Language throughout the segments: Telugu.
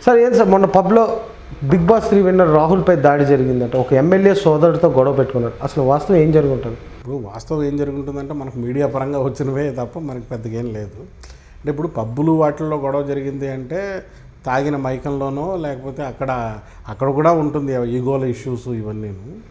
సార్ ఏం సార్ మొన్న పబ్లో బిగ్ బాస్ త్రీ విన్నర్ రాహుల్పై దాడి జరిగిందంట ఒక ఎమ్మెల్యే సోదరుడితో గొడవ పెట్టుకున్నారు అసలు వాస్తవం ఏం జరుగుంటుంది ఇప్పుడు వాస్తవం ఏం జరుగుతుందంటే మనకు మీడియా పరంగా వచ్చినవే తప్ప మనకి పెద్దగా ఏం లేదు అంటే ఇప్పుడు పబ్బులు వాటిల్లో గొడవ జరిగింది అంటే తాగిన మైకంలోనో లేకపోతే అక్కడ అక్కడ కూడా ఉంటుంది ఈగోల ఇష్యూస్ ఇవన్నీ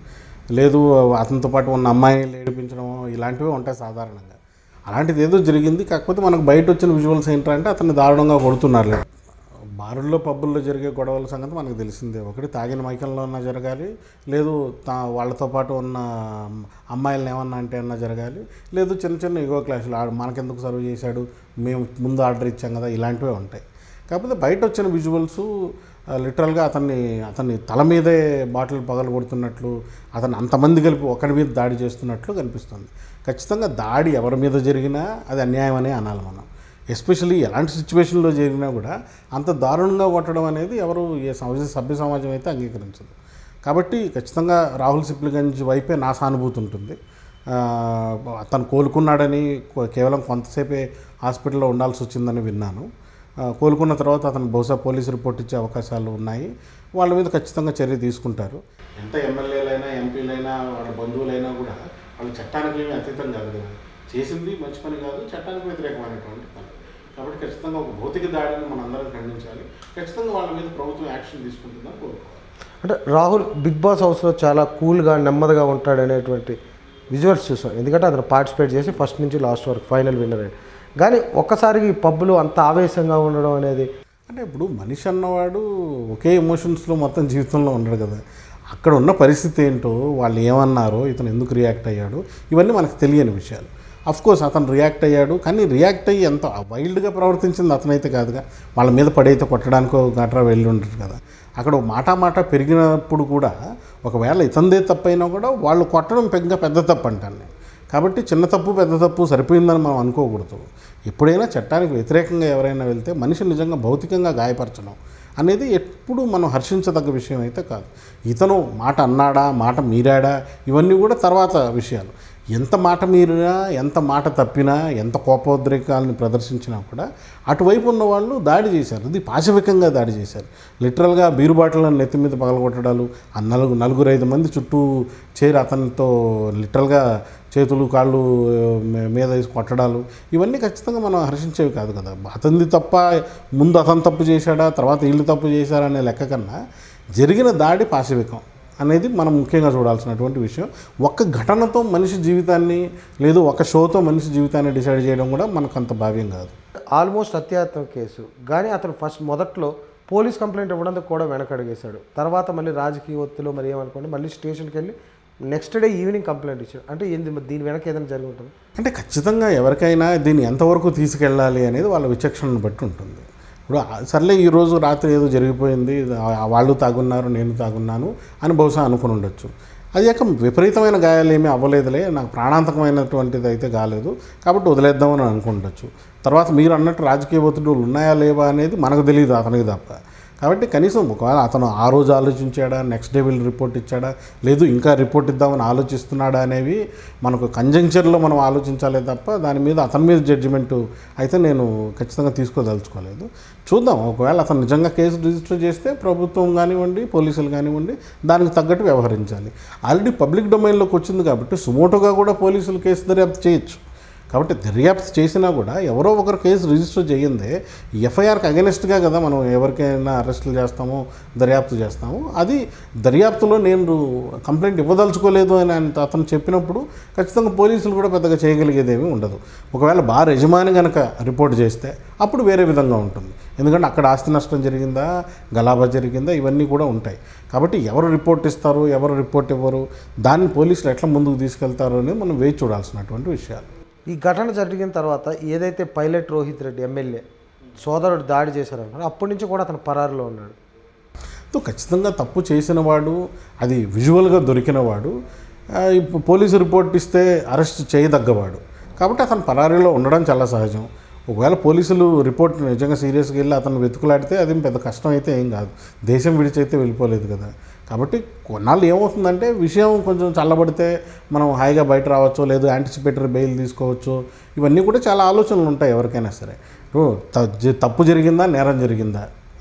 లేదు అతనితో పాటు ఉన్న అమ్మాయిని ఏడిపించడం ఇలాంటివి ఉంటాయి సాధారణంగా అలాంటిది ఏదో జరిగింది కాకపోతే మనకు బయట వచ్చిన విజువల్స్ ఏంటంటే అతన్ని దారుణంగా కొడుతున్నారు బారుల్లో పబ్బుల్లో జరిగే గొడవల సంగతి మనకు తెలిసిందే ఒకటి తాగిన మైకంలో అన్నా జరగాలి లేదు తా వాళ్ళతో పాటు ఉన్న అమ్మాయిలను ఏమన్నా అంటే అన్నా జరగాలి లేదు చిన్న చిన్న ఇగో క్లాసులు ఆడు మనకెందుకు సర్వ్ చేశాడు మేము ముందు ఆర్డర్ ఇచ్చాం కదా ఇలాంటివే ఉంటాయి కాకపోతే బయట వచ్చిన విజువల్స్ లిటరల్గా అతన్ని అతన్ని తల మీదే బాటిల్ పగలు కొడుతున్నట్లు అతను అంతమంది కలిపి ఒకరి మీద దాడి చేస్తున్నట్లు కనిపిస్తుంది ఖచ్చితంగా దాడి ఎవరి మీద జరిగినా అది అన్యాయం అనే అనాలి మనం ఎస్పెషల్లీ ఎలాంటి సిచ్యువేషన్లో జరిగినా కూడా అంత దారుణంగా కొట్టడం అనేది ఎవరు ఏ సమాజ సభ్య సమాజం అయితే అంగీకరించదు కాబట్టి ఖచ్చితంగా రాహుల్ సిప్లిగంజ్ వైపే నా సానుభూతి ఉంటుంది ఆ, అతను కోలుకున్నాడని కో- కేవలం కొంతసేపే హాస్పిటల్లో ఉండాల్సి వచ్చిందని విన్నాను ఆ, కోలుకున్న తర్వాత అతను బహుశా పోలీసు రిపోర్ట్ ఇచ్చే అవకాశాలు ఉన్నాయి వాళ్ళ మీద ఖచ్చితంగా చర్య తీసుకుంటారు ఎంత ఎమ్మెల్యేలైనా ఎంపీలైనా వాళ్ళ బంధువులైనా కూడా వాళ్ళు చట్టానికి ఏమీ అతీతం కాదు కదా చేసింది మంచి పని కాదు చట్టానికి వ్యతిరేకమైనటువంటి పని కాబట్టి ఖచ్చితంగా ఒక భౌతిక దాడిని మనం అందరం ఖండించాలి ఖచ్చితంగా వాళ్ళ మీద ప్రభుత్వం యాక్షన్ తీసుకుంటుందని కోరుకోవాలి అంటే రాహుల్ బిగ్ బాస్ హౌస్లో చాలా కూల్గా నెమ్మదిగా ఉంటాడు అనేటువంటి విజువల్స్ చూసాం ఎందుకంటే అతను పార్టిసిపేట్ చేసి ఫస్ట్ నుంచి లాస్ట్ వరకు ఫైనల్ విన్నర్ అయ్యాడు కానీ ఒక్కసారికి ఈ పబ్బులు అంత ఆవేశంగా ఉండడం అనేది అంటే ఇప్పుడు మనిషి అన్నవాడు ఒకే ఎమోషన్స్లో మొత్తం జీవితంలో ఉండడు కదా అక్కడ ఉన్న పరిస్థితి ఏంటో వాళ్ళు ఏమన్నారో ఇతను ఎందుకు రియాక్ట్ అయ్యాడు ఇవన్నీ మనకు తెలియని విషయాలు అఫ్ కోర్స్ అతను రియాక్ట్ అయ్యాడు కానీ రియాక్ట్ అయ్యి ఎంత వైల్డ్గా ప్రవర్తించింది అతనైతే కాదుగా వాళ్ళ మీద పడైతే కొట్టడానికో గట్రా వెళ్ళి ఉంటారు కదా అక్కడ మాట మాట పెరిగినప్పుడు కూడా ఒకవేళ ఇతందే తప్పైనా కూడా వాళ్ళు కొట్టడం పెద్ద పెద్ద తప్పు అంటాను నేను. కాబట్టి చిన్న తప్పు పెద్ద తప్పు సరిపోయిందని మనం అనుకోకూడదు ఎప్పుడైనా చట్టానికి వ్యతిరేకంగా ఎవరైనా వెళ్తే మనిషి నిజంగా భౌతికంగా గాయపరచడం అనేది ఎప్పుడు మనం హర్షించదగ్గ విషయం అయితే కాదు ఇతను మాట అన్నాడా మాట మీరాడా ఇవన్నీ కూడా తర్వాత విషయాలు ఎంత మాట మీరినా ఎంత మాట తప్పినా ఎంత కోపోద్రేకాలను ప్రదర్శించినా కూడా అటువైపు ఉన్న వాళ్ళు దాడి చేశారు ఇది పాశవికంగా దాడి చేశారు లిటరల్గా బీరు బాటిళ్ళను నెత్తి మీద పగలగొట్టడాలు ఆ నలుగు నలుగురు ఐదు మంది చుట్టూ చేరి అతనితో లిటరల్గా చేతులు కాళ్ళు మీ- మీద వేసి కొట్టడాలు ఇవన్నీ ఖచ్చితంగా మనం హర్షించేవి కాదు కదా అతనిది తప్ప ముందు అతను తప్పు చేశాడా తర్వాత వీళ్ళు తప్పు చేశారా అనే లెక్క కన్నా జరిగిన దాడి పాశవికం అనేది మనం ముఖ్యంగా చూడాల్సినటువంటి విషయం ఒక్క ఘటనతో మనిషి జీవితాన్ని లేదు ఒక షోతో మనిషి జీవితాన్ని డిసైడ్ చేయడం కూడా మనకు అంత భావ్యం కాదు ఆల్మోస్ట్ హత్యాత్మక కేసు కానీ అతను ఫస్ట్ మొదట్లో పోలీస్ కంప్లైంట్ ఇవ్వడానికి కూడా వెనకడిగేశాడు తర్వాత మళ్ళీ రాజకీయ ఒత్తిడిలో మరి ఏమనుకోండి మళ్ళీ స్టేషన్కి వెళ్ళి నెక్స్ట్ డే ఈవినింగ్ కంప్లైంట్ ఇచ్చాడు అంటే ఏంది మరి దీని వెనక ఏదైనా జరిగి ఉంటుంది అంటే ఖచ్చితంగా ఎవరికైనా దీన్ని ఎంతవరకు తీసుకెళ్ళాలి అనేది వాళ్ళ విచక్షణను బట్టి ఉంటుంది ఇప్పుడు ఆ- సర్లే ఈరోజు రాత్రి ఏదో జరిగిపోయింది ఆ- వాళ్ళు తాగున్నారు నేను తాగున్నాను అని బహుశా అనుకుని ఉండొచ్చు అది యొక్క విపరీతమైన గాయాలు ఏమీ అవ్వలేదులే నాకు ప్రాణాంతకమైనటువంటిది అయితే కాలేదు కాబట్టి వదిలేద్దామని అనుకుండొచ్చు తర్వాత మీరు అన్నట్టు రాజకీయ ఒత్తిడులు ఉన్నాయా లేవా అనేది మనకు తెలియదు అతనికి తప్ప కాబట్టి కనీసం ఒకవేళ అతను ఆ రోజు ఆలోచించాడా నెక్స్ట్ డే వీళ్ళు రిపోర్ట్ ఇచ్చాడా లేదు ఇంకా రిపోర్ట్ ఇద్దామని ఆలోచిస్తున్నాడా అనేవి మనకు కంజంక్చర్లో మనం ఆలోచించాలే తప్ప దాని మీద అతని మీద జడ్జిమెంట్ అయితే నేను ఖచ్చితంగా తీసుకోదలుచుకోలేదు చూద్దాం ఒకవేళ అతను నిజంగా కేసు రిజిస్టర్ చేస్తే ప్రభుత్వం కానివ్వండి పోలీసులు కానివ్వండి దానికి తగ్గట్టు వ్యవహరించాలి ఆల్రెడీ పబ్లిక్ డొమైన్లోకి వచ్చింది కాబట్టి సుమోటోగా కూడా పోలీసులు కేసు దర్యాప్తు చేయొచ్చు కాబట్టి దర్యాప్తు చేసినా కూడా ఎవరో ఒకరు కేసు రిజిస్టర్ చేయందే ఎఫ్ఐఆర్కి అగెనిస్ట్గా కదా మనం ఎవరికైనా అరెస్టులు చేస్తామో దర్యాప్తు చేస్తాము అది దర్యాప్తులో నేను కంప్లైంట్ ఇవ్వదలుచుకోలేదు అని ఆయన అతను చెప్పినప్పుడు ఖచ్చితంగా పోలీసులు కూడా పెద్దగా చేయగలిగేదేమీ ఉండదు ఒకవేళ బార్ యజమాని కనుక రిపోర్ట్ చేస్తే అప్పుడు వేరే విధంగా ఉంటుంది ఎందుకంటే అక్కడ ఆస్తి నష్టం జరిగిందా గలాబా జరిగిందా ఇవన్నీ కూడా ఉంటాయి కాబట్టి ఎవరు రిపోర్ట్ ఇస్తారు ఎవరు రిపోర్ట్ ఇవ్వరు దాన్ని పోలీసులు ఎట్లా ముందుకు తీసుకెళ్తారు అనేది మనం వేచి చూడాల్సినటువంటి విషయాలు ఈ ఘటన జరిగిన తర్వాత ఏదైతే పైలట్ రోహిత్ రెడ్డి ఎమ్మెల్యే సోదరుడు దాడి చేశారన్నారో అప్పటి నుంచి కూడా అతను పరారులో ఉన్నాడు తో ఖచ్చితంగా తప్పు చేసిన వాడు అది విజువల్గా దొరికినవాడు ఆ, ఇప్పుడు పోలీసు రిపోర్ట్ ఇస్తే అరెస్ట్ చేయదగ్గవాడు కాబట్టి అతను పరారీలో ఉండడం చాలా సహజం ఒకవేళ పోలీసులు రిపోర్ట్ నిజంగా సీరియస్గా వెళ్ళి అతను వెతుకులాడితే అది పెద్ద కష్టం అయితే ఏం కాదు దేశం విడిచైతే వెళ్ళిపోలేదు కదా కాబట్టి కొన్నాళ్ళు ఏమవుతుందంటే విషయం కొంచెం చల్లబడితే మనం హాయిగా బయట రావచ్చు లేదు యాంటిసిపేటరీ బెయిల్ తీసుకోవచ్చు ఇవన్నీ కూడా చాలా ఆలోచనలు ఉంటాయి ఎవరికైనా సరే ఇప్పుడు త- జ- తప్పు జరిగిందా నేరం జరిగిందా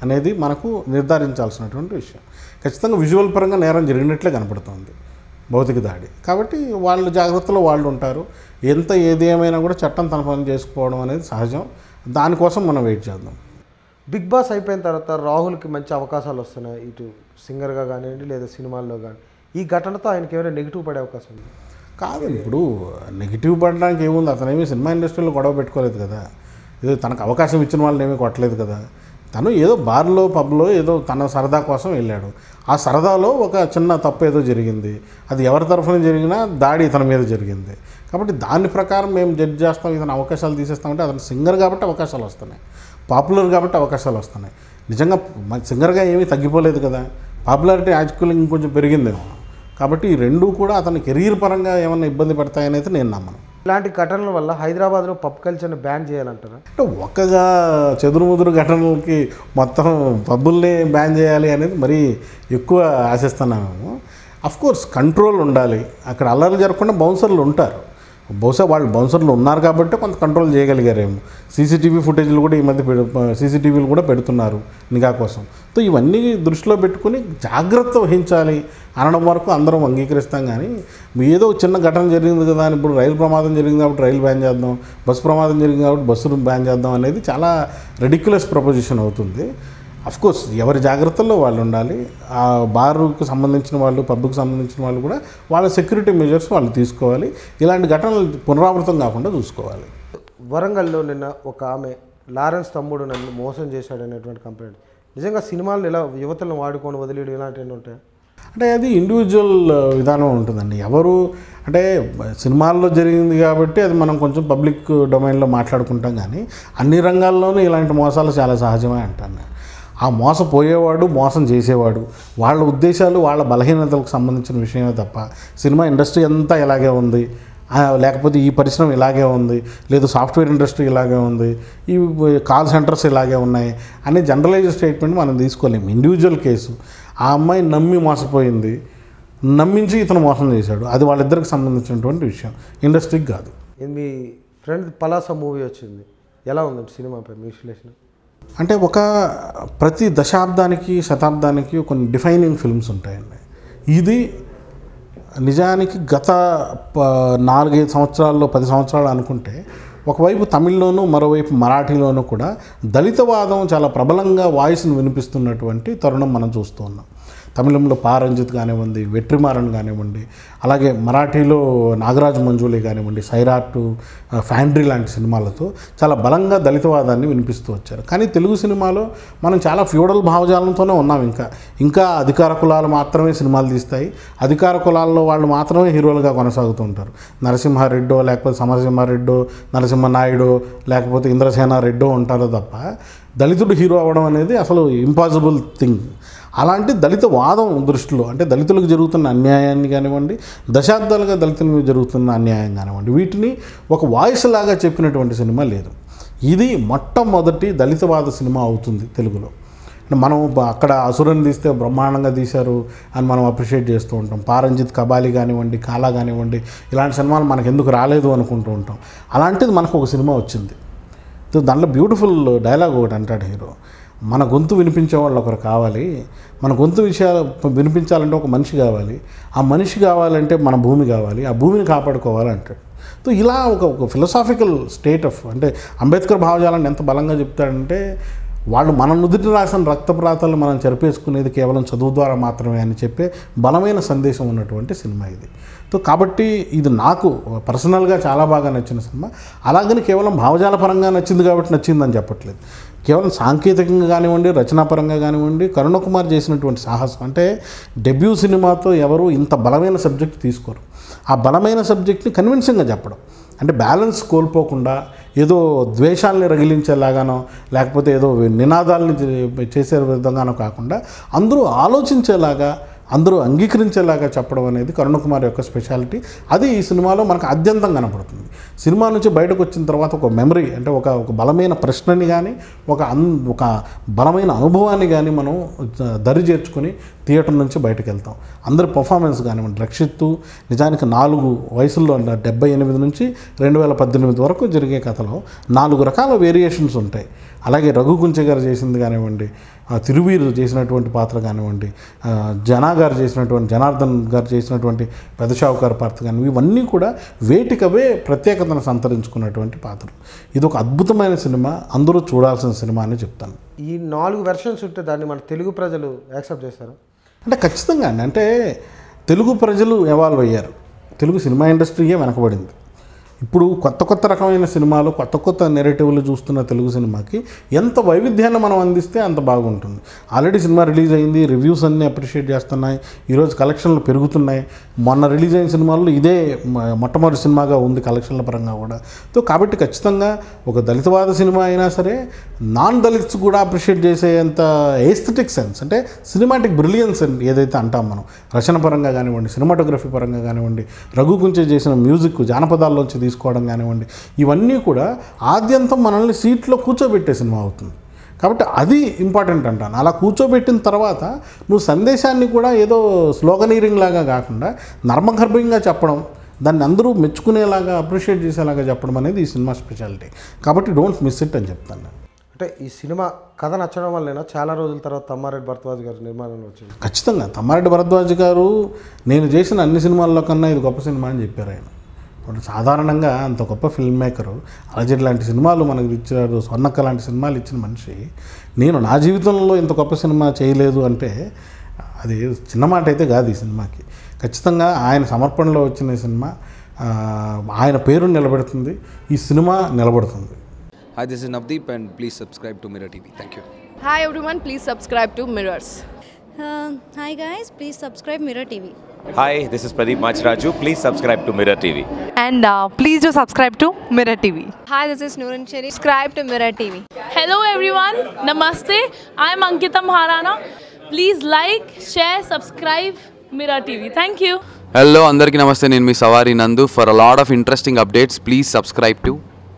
అనేది మనకు నిర్ధారించాల్సినటువంటి విషయం ఖచ్చితంగా విజువల్ పరంగా నేరం జరిగినట్లే కనపడుతుంది భౌతిక దాడి కాబట్టి వాళ్ళు జాగ్రత్తలో వాళ్ళు ఉంటారు ఎంత ఏది ఏమైనా కూడా చట్టం తన పని చేసుకోవడం అనేది సహజం దానికోసం మనం వెయిట్ చేద్దాం బిగ్ బాస్ అయిపోయిన తర్వాత రాహుల్కి మంచి అవకాశాలు వస్తున్నాయి ఇటు సింగర్గా కానివ్వండి లేదా సినిమాల్లో కానీ ఈ ఘటనతో ఆయనకి ఏమైనా నెగిటివ్ పడే అవకాశం ఉంది కాదు ఇప్పుడు నెగిటివ్ పడడానికి ఏముంది అతనేమి సినిమా ఇండస్ట్రీలో గొడవ పెట్టుకోలేదు కదా ఏదో తనకు అవకాశం ఇచ్చిన వాళ్ళని ఏమీ కొట్టలేదు కదా తను ఏదో బార్లో పబ్లో ఏదో తన సరదా కోసం వెళ్ళాడు ఆ సరదాలో ఒక చిన్న తప్పు ఏదో జరిగింది అది ఎవరి తరఫున జరిగినా దాడి ఇతని మీద జరిగింది కాబట్టి దాని ప్రకారం మేము జడ్జ్ చేస్తాం ఇతను అవకాశాలు తీసేస్తామంటే అతను సింగర్ కాబట్టి అవకాశాలు వస్తున్నాయి పాపులర్ కాబట్టి అవకాశాలు వస్తున్నాయి నిజంగా మ- సింగర్గా ఏమీ తగ్గిపోలేదు కదా పాపులారిటీ యాక్చువల్గా ఇంకొంచెం పెరిగిందేమో కాబట్టి ఈ రెండూ కూడా అతని కెరీర్ పరంగా ఏమైనా ఇబ్బంది పడతాయని అయితే నేను నమ్మను ఇలాంటి ఘటనల వల్ల హైదరాబాద్లో పబ్ కల్చర్ని బ్యాన్ చేయాలంటారా అంటే ఒక్కగా చెదురుముదురు ఘటనలకి మొత్తం పబ్బుల్ని బ్యాన్ చేయాలి అనేది మరీ ఎక్కువ ఆశిస్తున్నాము కోర్స్ కంట్రోల్ ఉండాలి అక్కడ అల్లర్లు జరగకుండా బౌన్సర్లు ఉంటారు బహుశా వాళ్ళు బౌన్సర్లు ఉన్నారు కాబట్టి కొంత కంట్రోల్ చేయగలిగారేమో సీసీటీవీ ఫుటేజ్లు కూడా ఈ మధ్య పెడు సీసీటీవీలు కూడా పెడుతున్నారు నిఘా కోసం సో ఇవన్నీ దృష్టిలో పెట్టుకుని జాగ్రత్త వహించాలి అనడం వరకు అందరం అంగీకరిస్తాం కానీ ఏదో చిన్న ఘటన జరిగింది కదా అని ఇప్పుడు రైలు ప్రమాదం జరిగింది కాబట్టి రైలు బ్యాన్ చేద్దాం బస్సు ప్రమాదం జరిగింది కాబట్టి బస్సును బ్యాన్ చేద్దాం అనేది చాలా రెడిక్యులస్ ప్రపోజిషన్ అవుతుంది కోర్స్ ఎవరి జాగ్రత్తల్లో వాళ్ళు ఉండాలి ఆ బారుకు సంబంధించిన వాళ్ళు పబ్కి సంబంధించిన వాళ్ళు కూడా వాళ్ళ సెక్యూరిటీ మెజర్స్ వాళ్ళు తీసుకోవాలి ఇలాంటి ఘటనలు పునరావృతం కాకుండా చూసుకోవాలి వరంగల్లో నిన్న ఒక ఆమె లారెన్స్ తమ్ముడు నన్ను మోసం చేశాడు అనేటువంటి కంప్లైంట్ నిజంగా సినిమాలు ఇలా యువతలను వాడుకొని వదిలేడు ఇలాంటివి ఉంటాయి అంటే అది ఇండివిజువల్ విధానం ఉంటుందండి ఎవరు అంటే సినిమాల్లో జరిగింది కాబట్టి అది మనం కొంచెం పబ్లిక్ డొమైన్లో మాట్లాడుకుంటాం కానీ అన్ని రంగాల్లోనూ ఇలాంటి మోసాలు చాలా సహజమే అంటాను నేను. ఆ మోసపోయేవాడు మోసం చేసేవాడు వాళ్ళ ఉద్దేశాలు వాళ్ళ బలహీనతలకు సంబంధించిన విషయమే తప్ప సినిమా ఇండస్ట్రీ అంతా ఇలాగే ఉంది ఆ, లేకపోతే ఈ పరిశ్రమ ఇలాగే ఉంది లేదు సాఫ్ట్వేర్ ఇండస్ట్రీ ఇలాగే ఉంది ఈ కాల్ సెంటర్స్ ఇలాగే ఉన్నాయి అనే జనరలైజ్ స్టేట్మెంట్ మనం తీసుకోలేము ఇండివిజువల్ కేసు ఆ అమ్మాయి నమ్మి మోసపోయింది నమ్మించి ఇతను మోసం చేశాడు అది వాళ్ళిద్దరికి సంబంధించినటువంటి విషయం ఇండస్ట్రీకి కాదు ఇది మీ ఫ్రెండ్ పలాస మూవీ వచ్చింది ఎలా ఉందండి సినిమాపై మీ విశ్లేషణ అంటే ఒక ప్రతి దశాబ్దానికి శతాబ్దానికి కొన్ని డిఫైనింగ్ ఫిల్మ్స్ ఉంటాయండి ఇది నిజానికి గత ప- నాలుగైదు సంవత్సరాల్లో పది సంవత్సరాలు అనుకుంటే ఒకవైపు తమిళ్లోనూ మరోవైపు మరాఠీలోనూ కూడా దళితవాదం చాలా ప్రబలంగా వాయిస్ని వినిపిస్తున్నటువంటి తరుణం మనం చూస్తూ ఉన్నాం తమిళంలో పారంజిత్ కానివ్వండి వెట్రిమారన్ కానివ్వండి అలాగే మరాఠీలో నాగరాజ్ మంజులి కానివ్వండి సైరాట్ ఆ, ఫ్యాండ్రీ లాంటి సినిమాలతో చాలా బలంగా దళితవాదాన్ని వినిపిస్తూ వచ్చారు కానీ తెలుగు సినిమాలో మనం చాలా ఫ్యూడల్ భావజాలంతోనే ఉన్నాం ఇంకా ఇంకా అధికార కులాలు మాత్రమే సినిమాలు తీస్తాయి అధికార కులాల్లో వాళ్ళు మాత్రమే హీరోలుగా కొనసాగుతూ ఉంటారు నరసింహారెడ్డో లేకపోతే సమరసింహారెడ్డో నరసింహనాయుడు లేకపోతే ఇంద్రసేన రెడ్డో ఉంటారో తప్ప దళితుడు హీరో అవ్వడం అనేది అసలు ఇంపాసిబుల్ థింగ్ అలాంటి దళిత వాదం దృష్టిలో అంటే దళితులకు జరుగుతున్న అన్యాయాన్ని కానివ్వండి దశాబ్దాలుగా దళితుల మీద జరుగుతున్న అన్యాయం కానివ్వండి వీటిని ఒక వాయిస్ లాగా చెప్పినటువంటి సినిమా లేదు ఇది మొట్టమొదటి దళితవాద సినిమా అవుతుంది తెలుగులో అంటే మనం బ- అక్కడ అసురని తీస్తే బ్రహ్మాండంగా తీశారు అని మనం అప్రిషియేట్ చేస్తూ ఉంటాం పారంజిత్ కబాలి కానివ్వండి కాలా కానివ్వండి ఇలాంటి సినిమాలు మనకు ఎందుకు రాలేదు అనుకుంటూ ఉంటాం అలాంటిది మనకు ఒక సినిమా వచ్చింది సో దాంట్లో బ్యూటిఫుల్ డైలాగ్ ఒకటి అంటాడు హీరో మన గొంతు వినిపించే వాళ్ళు ఒకరు కావాలి మన గొంతు విషయాలు వినిపించాలంటే ఒక మనిషి కావాలి ఆ మనిషి కావాలంటే మన భూమి కావాలి ఆ భూమిని కాపాడుకోవాలి అంటాడు సో ఇలా ఒక ఒక ఫిలసాఫికల్ స్టేట్ ఆఫ్ అంటే అంబేద్కర్ భావజాలాన్ని ఎంత బలంగా చెప్తాడంటే వాళ్ళు మన నుదుటి రాసిన రక్తప్రాతాలు మనం చెరిపేసుకునేది కేవలం చదువు ద్వారా మాత్రమే అని చెప్పే బలమైన సందేశం ఉన్నటువంటి సినిమా ఇది సో కాబట్టి ఇది నాకు పర్సనల్గా చాలా బాగా నచ్చిన సినిమా అలాగని కేవలం భావజాల పరంగా నచ్చింది కాబట్టి నచ్చిందని చెప్పట్లేదు కేవలం సాంకేతికంగా కానివ్వండి రచనాపరంగా కానివ్వండి కరుణకుమార్ చేసినటువంటి సాహసం అంటే డెబ్యూ సినిమాతో ఎవరు ఇంత బలమైన సబ్జెక్ట్ తీసుకోరు ఆ బలమైన సబ్జెక్ట్ని కన్విన్సింగ్గా చెప్పడం అంటే బ్యాలెన్స్ కోల్పోకుండా ఏదో ద్వేషాలని రగిలించేలాగానో లేకపోతే ఏదో నినాదాలని చే- చేసే విధంగానో కాకుండా అందరూ ఆలోచించేలాగా అందరూ అంగీకరించేలాగా చెప్పడం అనేది కరుణకుమార్ యొక్క స్పెషాలిటీ అది ఈ సినిమాలో మనకు అత్యంతం కనపడుతుంది సినిమా నుంచి బయటకు వచ్చిన తర్వాత ఒక మెమరీ అంటే ఒక ఒక బలమైన ప్రశ్నని కానీ ఒక అన్ ఒక బలమైన అనుభవాన్ని కానీ మనం దరి చేర్చుకొని థియేటర్ నుంచి బయటకు వెళ్తాం అందరి పర్ఫార్మెన్స్ కానివ్వండి రక్షిత్తు నిజానికి నాలుగు వయసుల్లో ఉన్న డెబ్బై ఎనిమిది నుంచి రెండు వేల పద్దెనిమిది వరకు జరిగే కథలో నాలుగు రకాల వేరియేషన్స్ ఉంటాయి అలాగే రఘు కుంచె గారు చేసింది కానివ్వండి ఆ తిరువీరు చేసినటువంటి పాత్ర కానివ్వండి ఆ జనా గారు చేసినటువంటి జనార్దన్ గారు చేసినటువంటి పెద్ద షావుకారు పాత్ర కానివ్వండి ఇవన్నీ కూడా వేటికవే ప్రత్యేకతను సంతరించుకున్నటువంటి పాత్రలు ఇది ఒక అద్భుతమైన సినిమా అందరూ చూడాల్సిన సినిమా అని చెప్తాను ఈ నాలుగు వెర్షన్స్ ఉంటే దాన్ని మన తెలుగు ప్రజలు యాక్సెప్ట్ చేస్తారు అంటే ఖచ్చితంగా అండి అంటే తెలుగు ప్రజలు ఎవాల్వ్ అయ్యారు తెలుగు సినిమా ఇండస్ట్రీయే వెనకబడింది ఇప్పుడు కొత్త కొత్త రకమైన సినిమాలు కొత్త కొత్త నెరేటివ్లు చూస్తున్న తెలుగు సినిమాకి ఎంత వైవిధ్యాన్ని మనం అందిస్తే అంత బాగుంటుంది ఆల్రెడీ సినిమా రిలీజ్ అయింది రివ్యూస్ అన్నీ అప్రిషియేట్ చేస్తున్నాయి ఈరోజు కలెక్షన్లు పెరుగుతున్నాయి మొన్న రిలీజ్ అయిన సినిమాల్లో ఇదే మ- మొట్టమొదటి సినిమాగా ఉంది కలెక్షన్ల పరంగా కూడా సో కాబట్టి ఖచ్చితంగా ఒక దళితవాద సినిమా అయినా సరే నాన్ దళిత్స్ కూడా అప్రిషియేట్ చేసేంత ఎస్థెటిక్ సెన్స్ అంటే సినిమాటిక్ బ్రిలియన్స్ ఏదైతే అంటాం మనం రచన పరంగా కానివ్వండి సినిమాటోగ్రఫీ పరంగా కానివ్వండి రఘు కుంచె చేసిన మ్యూజిక్ జానపదాల్లోంచి తీసుకోవడం కానివ్వండి ఇవన్నీ కూడా ఆద్యంతం మనల్ని సీట్లో కూర్చోబెట్టే సినిమా అవుతుంది కాబట్టి అది ఇంపార్టెంట్ అంటాను అలా కూర్చోబెట్టిన తర్వాత నువ్వు సందేశాన్ని కూడా ఏదో స్లోగనీరింగ్ లాగా కాకుండా నర్మగర్భంగా చెప్పడం దాన్ని అందరూ మెచ్చుకునేలాగా అప్రిషియేట్ చేసేలాగా చెప్పడం అనేది ఈ సినిమా స్పెషాలిటీ కాబట్టి డోంట్ మిస్ ఇట్ అని చెప్తాను నేను అంటే ఈ సినిమా కథ నచ్చడం వల్లేనా చాలా రోజుల తర్వాత తమ్మారెడ్డి భరద్వాజ్ గారి నిర్మాణంలో వచ్చింది ఖచ్చితంగా తమ్మారెడ్డి భరద్వాజ్ గారు నేను చేసిన అన్ని సినిమాల్లో కన్నా ఇది గొప్ప సినిమా అని చెప్పారు ఆయన ఇప్పుడు సాధారణంగా అంత గొప్ప ఫిల్మ్ మేకరు అలజడి లాంటి సినిమాలు మనకు ఇచ్చారు స్వర్ణక్క లాంటి సినిమాలు ఇచ్చిన మనిషి నేను నా జీవితంలో ఇంత గొప్ప సినిమా చేయలేదు అంటే అది చిన్న మాట అయితే కాదు ఈ సినిమాకి ఖచ్చితంగా ఆయన సమర్పణలో వచ్చిన ఈ సినిమా ఆ, ఆయన పేరు నిలబెడుతుంది ఈ సినిమా నిలబడుతుంది Hi, this is Navdeep, and please subscribe to Mirror TV. Thank you. Hi everyone, please subscribe to Mirrors. Uh, hi guys, please subscribe Mirror TV. Hi, this is Pradeep Machraju. Please subscribe to Mirror TV. and uh, please do subscribe to Mirror TV. Hi, this is Noorun Cherry. Subscribe to Mirror TV. Hello everyone, Namaste. I'm Ankita Maharana. Please like, share, subscribe Mirror TV. Thank you. Hello అందరికీ నమస్తే నేను మీ Savari Nandu for a lot of interesting updates please subscribe to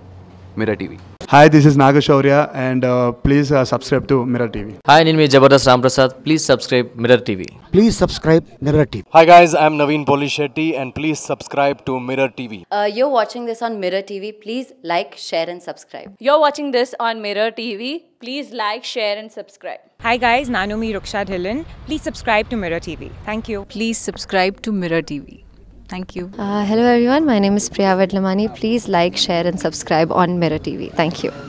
Mirror TV Hi, this is Nagashaurya, and uh, please uh, subscribe to Mirror TV. Hi, నేను మీ Jabardasth Ramprasad please subscribe Mirror TV Please subscribe Mirror TV. Hi guys I'm Naveen Polishetty and please subscribe to Mirror TV Uh, you're watching this on Mirror TV. Please like, share, and subscribe. You're watching this on Mirror TV. Please like, share, and subscribe. Hi guys, Nanumi Ruksha Dhillon. Please subscribe to Mirror TV. Thank you. Please subscribe to Mirror TV. Thank you. Uh, hello everyone, my name is Priya Vedlamani. Please like, share, and subscribe on Mirror TV. Thank you.